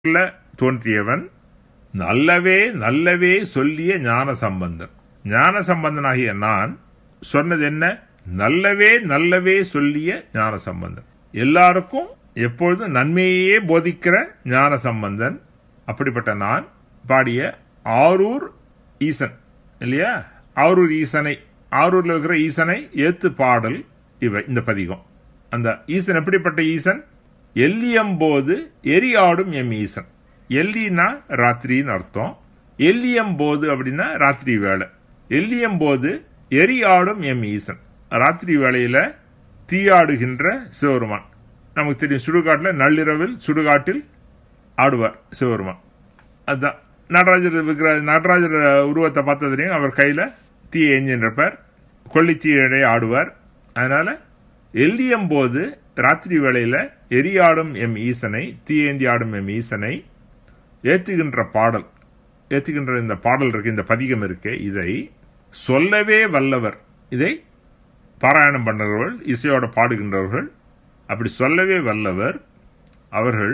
உள்ள தோன்றியவன் நல்லவே நல்லவே சொல்லிய ஞான சம்பந்தன் ஞான சம்பந்தனாகிய நான் சொன்னது என்ன நல்லவே நல்லவே சொல்லிய ஞான சம்பந்தன் எல்லாருக்கும் எப்பொழுதும் நன்மையே போதிக்கிற ஞான சம்பந்தன் அப்படிப்பட்ட நான் பாடிய ஆரூர் ஈசன் இல்லையா ஆரூர் ஈசனை ஆரூர்ல இருக்கிற ஈசனை ஏத்து பாடல் இவை இந்த பதிகம் அந்த ஈசன் எப்படிப்பட்ட ஈசன் எல்லியம்போது எரியாடும் எம் ஈசன் எல்லினா ராத்திரின்னு அர்த்தம் எல்லியம்போது அப்படின்னா ராத்திரி வேலை எல்லியம்போது எரியாடும் எம் ஈசன் ராத்திரி வேளையில தீயாடுகின்ற சிவருமான் நமக்கு தெரியும் சுடுகாட்டில் நள்ளிரவில் சுடுகாட்டில் ஆடுவார் சிவருமான் அதுதான் நடராஜர் இருக்கிற நடராஜர் உருவத்தை பார்த்த தெரியும் அவர் கையில் தீ எஞ்சின்றப்பார் கொல்லித்தீயடை ஆடுவார் அதனால எல்லியம் போது ராத்திரி வேளையில எரியாடும் எம் ஈசனை தீயேந்தி ஆடும் எம் ஈசனை ஏத்துகின்ற பாடல் ஏத்துகின்ற இந்த பாடல் இருக்கு இந்த பதிகம் இருக்கு இதை சொல்லவே வல்லவர் இதை பாராயணம் பண்ணுறவர்கள் இசையோட பாடுகின்றவர்கள் அப்படி சொல்லவே வல்லவர் அவர்கள்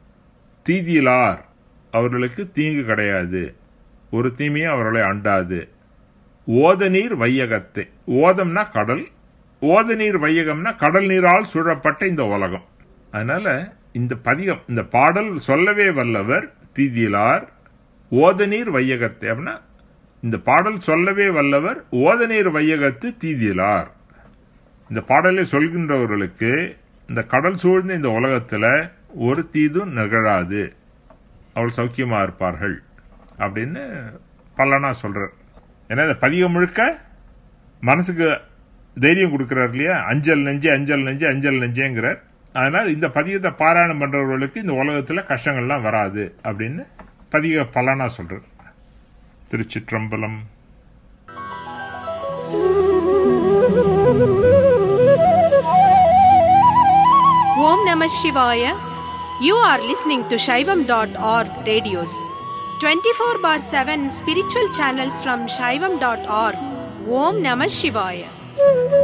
தீதியிலார் அவர்களுக்கு தீங்கு கிடையாது ஒரு தீமையும் அவர்களை அண்டாது ஓத நீர் வையகத்தை ஓதம்னா கடல் ஓத நீர் வையகம்னா கடல் நீரால் சூழப்பட்ட இந்த உலகம் அதனால இந்த பதிகம் இந்த பாடல் சொல்லவே வல்லவர் தீதியிலார் ஓத நீர் வையகத்தை அப்படின்னா இந்த பாடல் சொல்லவே வல்லவர் ஓத நீர் வையகத்து தீதியிலார் இந்த பாடலை சொல்கின்றவர்களுக்கு இந்த கடல் சூழ்ந்த இந்த உலகத்துல ஒரு தீதும் நிகழாது அவள் சௌக்கியமா இருப்பார்கள் அப்படின்னு பல்லனா சொல்றார் ஏன்னா இந்த பதிகம் முழுக்க மனசுக்கு தைரியம் கொடுக்கிறார் இல்லையா அஞ்சல் நெஞ்சு அஞ்சல் நெஞ்சு அஞ்சல் நெஞ்சேங்கிறார் அதனால் இந்த பதிகத்தை பாராயணம் பண்றவர்களுக்கு இந்த உலகத்துல கஷ்டங்கள்லாம் வராது அப்படின்னு பதிக பலனா சொல்றார் திருச்சிற்றம்பலம் Om Namah Shivaya. You are listening to Shaivam.org radios. 24 bar 7 spiritual channels from Shaivam.org. Om Namah Shivaya.